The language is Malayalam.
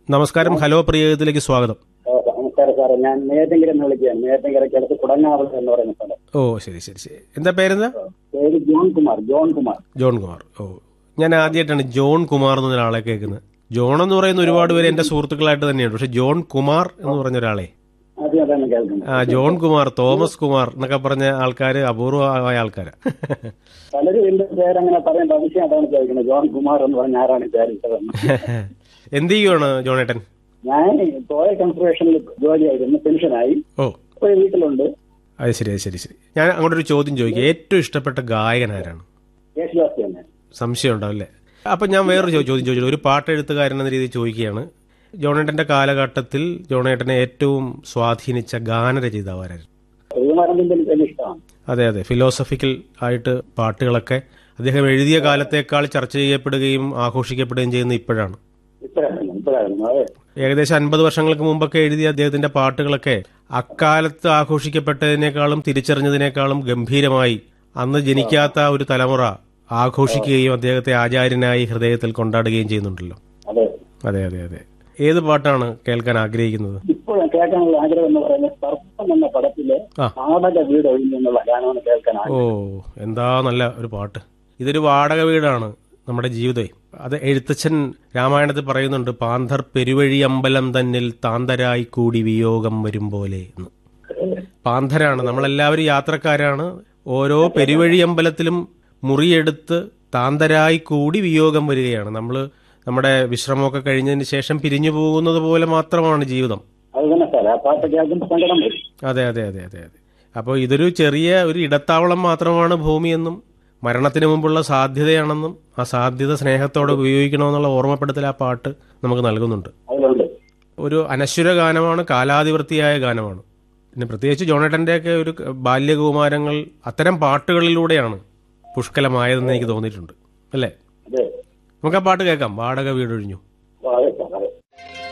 നമസ്കാരം ഹലോ പ്രിയത്തിലേക്ക് സ്വാഗതം ഓ, നമസ്കാരം സാറേ ഞാൻ നേരത്തെങ്കിലും എന്ന് വിളിക്കുകയാണ് നേരത്തെങ്കിലൊക്കെ അടുത്ത് കുടങ്ങാവൾ എന്ന് പറയുന്ന സ്ഥലം ഓ ശരി ശരി ശരി എന്താ പേരെന്താ പേര് John Kumar John Kumar John Kumar ഓ ഞാൻ ആദ്യമായിട്ടാണ് ജോൺ കുമാർ എന്ന ഒരാളെ കേൾക്കുന്നത് ജോൺ എന്ന് പറയുന്ന ഒരുപാട് പേര് എന്റെ സുഹൃത്തുക്കളായിട്ട് തന്നെയാണ് പക്ഷെ ജോൺ കുമാർ എന്ന് പറഞ്ഞ ഒരാളെ ആദ്യം അതാണ് കേൾക്കുന്നത് ആ ജോൺ കുമാർ തോമസ് കുമാർ എന്നൊക്കെ പറഞ്ഞ ആൾക്കാർ അപൂർവമായ ആൾക്കാരാ പലരും എന്റെ പേരങ്ങനെ പറയുമ്പോൾ അതിശയം അതാണ് ചോദിക്കുന്നത് ജോൺ കുമാർ എന്ന് പറഞ്ഞ ആരാണ് പേരിട്ടതെന്ന് എന്ത് ചെയ്യുവാണ് ജോണേട്ടൻ ഞാൻ പോയ കൺസർവേഷനിൽ ജോലിയായിരുന്നു പെൻഷനായി ഓ ഇപ്പോൾ വീട്ടിലുണ്ട് അത് ശരി അത് ശരി ശരി ഞാൻ അങ്ങോട്ടൊരു ചോദ്യം ചോദിക്കാം ഏറ്റവും ഇഷ്ടപ്പെട്ട ഗായകൻ ആരാണ് യേശുദാസ് തന്നെ സംശയം ഉണ്ടാവും അല്ലേ അപ്പൊ ഞാൻ വേറൊരു ചോ- ചോദ്യം ചോദിച്ചു ഒരു പാട്ടെഴുത്തുകാരൻ എന്ന രീതിയിൽ ചോദിക്കുകയാണ് ജോണേട്ടന്റെ കാലഘട്ടത്തിൽ ജോണേട്ടനെ ഏറ്റവും സ്വാധീനിച്ച ഗാനരചയിതാവ് ആരായിരുന്നു ശ്രീകുമാരന്റെ എനിക്ക് വലിയ ഇഷ്ടമാണ് അതെ അതെ ഫിലോസഫിക്കൽ ആയിട്ട് പാട്ടുകളൊക്കെ അദ്ദേഹം എഴുതിയ കാലത്തേക്കാൾ ചർച്ച ചെയ്യപ്പെടുകയും ആഘോഷിക്കപ്പെടുകയും ചെയ്യുന്ന ഇപ്പോഴാണ് ഇപ്പോഴായിരുന്നു ഇപ്പോഴായിരുന്നു അതെ ഏകദേശം അൻപത് വർഷങ്ങൾക്ക് മുമ്പൊക്കെ എഴുതിയ അദ്ദേഹത്തിന്റെ പാട്ടുകളൊക്കെ അക്കാലത്ത് ആഘോഷിക്കപ്പെട്ടതിനേക്കാളും തിരിച്ചറിഞ്ഞതിനേക്കാളും ഗംഭീരമായി അന്ന് ജനിക്കാത്ത ഒരു തലമുറ ആഘോഷിക്കുകയും അദ്ദേഹത്തെ ആചാര്യനായി ഹൃദയത്തിൽ കൊണ്ടാടുകയും ചെയ്യുന്നുണ്ടല്ലോ അതെ അതെ അതെ അതെ ഏത് പാട്ടാണ് കേൾക്കാൻ ആഗ്രഹിക്കുന്നത് ഇപ്പോഴും കേൾക്കാനുള്ള ആഗ്രഹം എന്ന് പറയുന്നത് സർപ്പം എന്ന പടത്തിലെ ആ. നാടക വീട് ഒഴിഞ്ഞെന്നുള്ള ഗാനമാണ് കേൾക്കാൻ ഓ ആഗ്രഹം എന്താ നല്ല ഒരു പാട്ട് ഇതൊരു വാടക വീടാണ് നമ്മുടെ ജീവിതം അത് എഴുത്തച്ഛൻ രാമായണത്തിൽ പറയുന്നുണ്ട് പാന്തർ പെരുവഴി അമ്പലം തന്നിൽ താന്തരായി കൂടി വിയോഗം വരും പോലെ എന്ന് പാന്തരാണ് നമ്മളെല്ലാവരും യാത്രക്കാരാണ് ഓരോ പെരുവഴി അമ്പലത്തിലും മുറിയെടുത്ത് താന്തരായി കൂടി വിയോഗം വരികയാണ് നമ്മൾ നമ്മുടെ വിശ്രമമൊക്കെ കഴിഞ്ഞതിന് ശേഷം പിരിഞ്ഞു പോകുന്നത് പോലെ മാത്രമാണ് ജീവിതം അത് തന്നെ സാർ ആ പാട്ട് കേൾക്കുമ്പോൾ സങ്കടം വരും അതെ അതെ അതെ അതെ അതെ അപ്പോൾ ഇതൊരു ചെറിയ ഒരു ഇടത്താവളം മാത്രമാണ് ഭൂമിയെന്നും മരണത്തിന് മുമ്പുള്ള സാധ്യതയാണെന്നും ആ സാധ്യത സ്നേഹത്തോടെ ഉപയോഗിക്കണമെന്നുള്ള ഓർമ്മപ്പെടുത്തൽ ആ പാട്ട് നമുക്ക് നൽകുന്നുണ്ട് അതിലുണ്ട് ഒരു അനശ്വര ഗാനമാണ് കാലാതിവൃത്തിയായ ഗാനമാണ് പിന്നെ പ്രത്യേകിച്ച് ജോണേട്ടൻ്റെയൊക്കെ ഒരു ബാല്യകുമാരങ്ങൾ അത്തരം പാട്ടുകളിലൂടെയാണ് പുഷ്കലമായതെന്ന് എനിക്ക് തോന്നിയിട്ടുണ്ട് അല്ലേ അതെ നമുക്ക് ആ പാട്ട് കേൾക്കാം വാടക വീടൊഴിഞ്ഞു